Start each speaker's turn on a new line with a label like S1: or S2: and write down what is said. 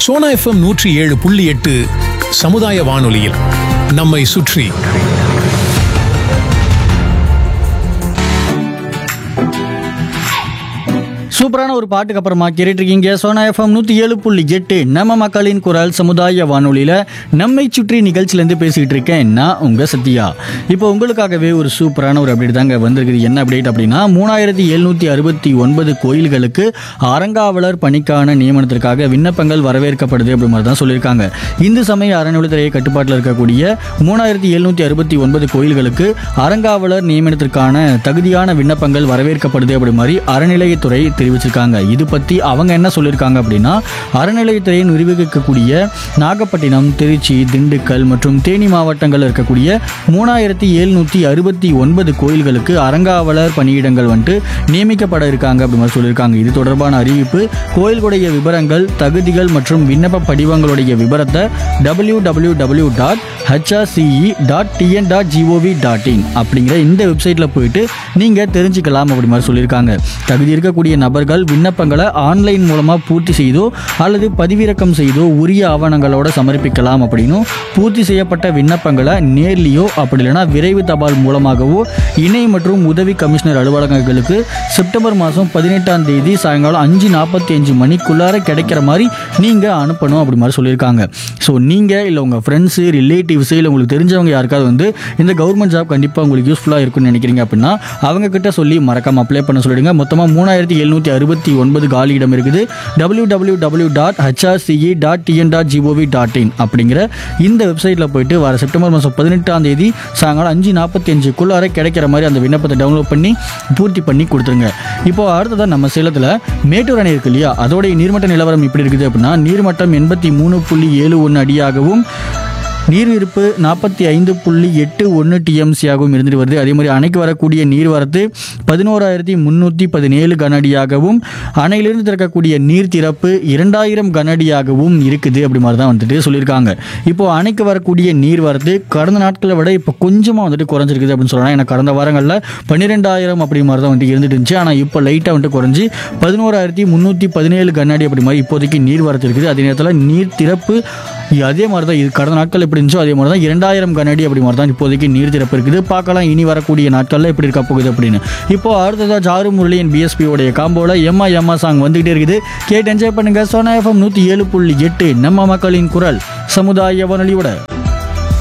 S1: Sona FM நூற்றி ஏழு புள்ளி எட்டு சமுதாய வானொலியில் நம்மை சுற்றி
S2: சூப்பரான ஒரு பாட்டுக்கு அப்புறமா கேட்டுட்டு இருக்கீங்க சோனா எஃப்எம் நூற்றி ஏழு புள்ளி எட்டு நம்ம மக்களின் குரல் சமுதாய வானொலியில் நம்மை சுற்றி நிகழ்ச்சியிலேருந்து பேசிகிட்டு இருக்கேன் நான் உங்கள் சத்யா இப்போ உங்களுக்காகவே ஒரு சூப்பரான ஒரு அப்டேட் தாங்க வந்திருக்குது என்ன அப்டேட் அப்படின்னா மூணாயிரத்தி எழுநூற்றி அறுபத்தி ஒன்பது கோயில்களுக்கு அறங்காவலர் பணிக்கான நியமனத்திற்காக விண்ணப்பங்கள் வரவேற்கப்படுது அப்படி மாதிரி தான் சொல்லியிருக்காங்க இந்து சமய அறநிலைத்துறை கட்டுப்பாட்டில் இருக்கக்கூடிய மூணாயிரத்தி எழுநூற்றி அறுபத்தி ஒன்பது கோயில்களுக்கு அறங்காவலர் நியமனத்திற்கான தகுதியான விண்ணப்பங்கள் வரவேற்கப்படுது அப்படி மாதிரி அறநிலையத்துறை தெரிவிச்சிருக்காங்க இது பற்றி அவங்க என்ன சொல்லியிருக்காங்க அப்படின்னா அறநிலையத்துறையை நிர்வகிக்கக்கூடிய நாகப்பட்டினம் திருச்சி திண்டுக்கல் மற்றும் தேனி மாவட்டங்களில் இருக்கக்கூடிய மூணாயிரத்தி எழுநூற்றி அறுபத்தி ஒன்பது கோயில்களுக்கு அறங்காவலர் பணியிடங்கள் வந்துட்டு நியமிக்கப்பட இருக்காங்க அப்படி மாதிரி சொல்லியிருக்காங்க இது தொடர்பான அறிவிப்பு கோயில்களுடைய விவரங்கள் தகுதிகள் மற்றும் விண்ணப்ப படிவங்களுடைய விவரத்தை W W W dot HRCE dot TN dot GOV dot in அப்படிங்கிற இந்த வெப்சைட்டில் போயிட்டு நீங்கள் தெரிஞ்சுக்கலாம் அப்படி மாதிரி சொல்லியிருக்காங்க தகுதி இருக்கக்கூடிய நபர்கள் விண்ணப்பங்களை ஆன்லைன் மூலமாக பூர்த்தி செய்தோ அல்லது பதிவிறக்கம் செய்தோ உரிய ஆவணங்களோட சமர்ப்பிக்கலாம் அப்படின்னும் பூர்த்தி செய்யப்பட்ட விண்ணப்பங்களை நேர்லேயோ அப்படி இல்லைன்னா விரைவு தபால் மூலமாகவோ இணை மற்றும் உதவி கமிஷனர் அலுவலகங்களுக்கு செப்டம்பர் மாதம் பதினெட்டாம் தேதி சாயங்காலம் அஞ்சு நாற்பத்தி அஞ்சு மணிக்குள்ளார கிடைக்கிற மாதிரி நீங்கள் அனுப்பணும் அப்படி மாதிரி சொல்லியிருக்காங்க ஸோ நீங்கள் இல்லை உங்கள் ஃப்ரெண்ட்ஸு ரிலேட்டிவ்ஸு இல்லை உங்களுக்கு தெரிஞ்சவங்க யாருக்காவது வந்து இந்த கவர்மெண்ட் ஜாப் கண்டிப்பாக உங்களுக்கு யூஸ்ஃபுல்லாக இருக்கும்னு நினைக்கிறீங்க அப்படின்னா அவங்க கிட்ட சொல்லி மறக்காம அப்ளை பண்ண சொல்லிடுங்க மொத்தமாக மூணாயிரத்தி எழுநூற்றி அறுபத்தி ஒன்பது காலியிடம் இருக்குது W W W dot HRCE dot TN dot GOV dot in அப்படிங்கிற இந்த வெப்சைட்டில் போயிட்டு வர செப்டம்பர் மாதம் பதினெட்டாம் தேதி சாயங்காலம் அஞ்சு நாற்பத்தி அஞ்சுக்குள்ளார கிடைக்கிற மாதிரி அந்த விண்ணப்பத்தை டவுன்லோட் பண்ணி பூர்த்தி பண்ணி கொடுத்துருங்க இப்போ அடுத்ததான் நம்ம சேலத்தில் மேட்டூர் அணை இருக்கு இல்லையா அதோடைய நீர்மட்ட நிலவரம் இப்படி இருக்குது அப்படின்னா நீர்மட்டம் எண்பத்தி மூணு புள்ளி ஏழு ஒன்று அடியாகவும் நீர் இருப்பு நாற்பத்தி ஐந்து புள்ளி எட்டு ஒன்று டிஎம்சியாகவும் இருந்துட்டு வருது அதே மாதிரி அணைக்கு வரக்கூடிய நீர்வரத்து பதினோராயிரத்தி முந்நூற்றி பதினேழு கனஅடியாகவும் அணையிலிருந்து திறக்கக்கூடிய நீர் திறப்பு இரண்டாயிரம் கனஅடியாகவும் இருக்குது அப்படி மாதிரி தான் வந்துட்டு சொல்லியிருக்காங்க இப்போ அணைக்கு வரக்கூடிய நீர்வரத்து கடந்த நாட்களை விட இப்போ கொஞ்சமாக வந்துட்டு குறைஞ்சிருக்குது அப்படின்னு சொல்லலாம் ஏன்னா கடந்த வாரங்களில் பன்னிரெண்டாயிரம் அப்படி மாதிரி தான் வந்துட்டு இருந்துட்டு இருந்துச்சு ஆனால் இப்போ லைட்டாக வந்துட்டு குறைஞ்சி பதினோராயிரத்தி முந்நூற்றி பதினேழு கண்ணாடி அப்படி மாதிரி இப்போதைக்கு நீர் வரத்து இருக்குது அதே நேரத்தில் நீர் திறப்பு அதே மாதிரி தான் இது கடந்த நாட்கள் எப்படி இருந்துச்சோ அதே மாதிரி தான் இரண்டாயிரம் கண்ணாடி அப்படி மாதிரி தான் இப்போதைக்கு நீர் திறப்பு இருக்குது பார்க்கலாம் இனி வரக்கூடிய நாட்களில் எப்படி இருக்க போகுது அப்படின்னு இப்போ அடுத்ததாக ஜாரு முரளியின் பிஎஸ்பியோடைய காம்போல எம்மா எம்மா சாங் வந்துகிட்டே இருக்குது கேட்டு என்ஜாய் பண்ணுங்க சோனா எஃப்எம் நூற்றி ஏழு புள்ளி எட்டு நம்ம மக்களின் குரல் சமுதாய வானொலியோட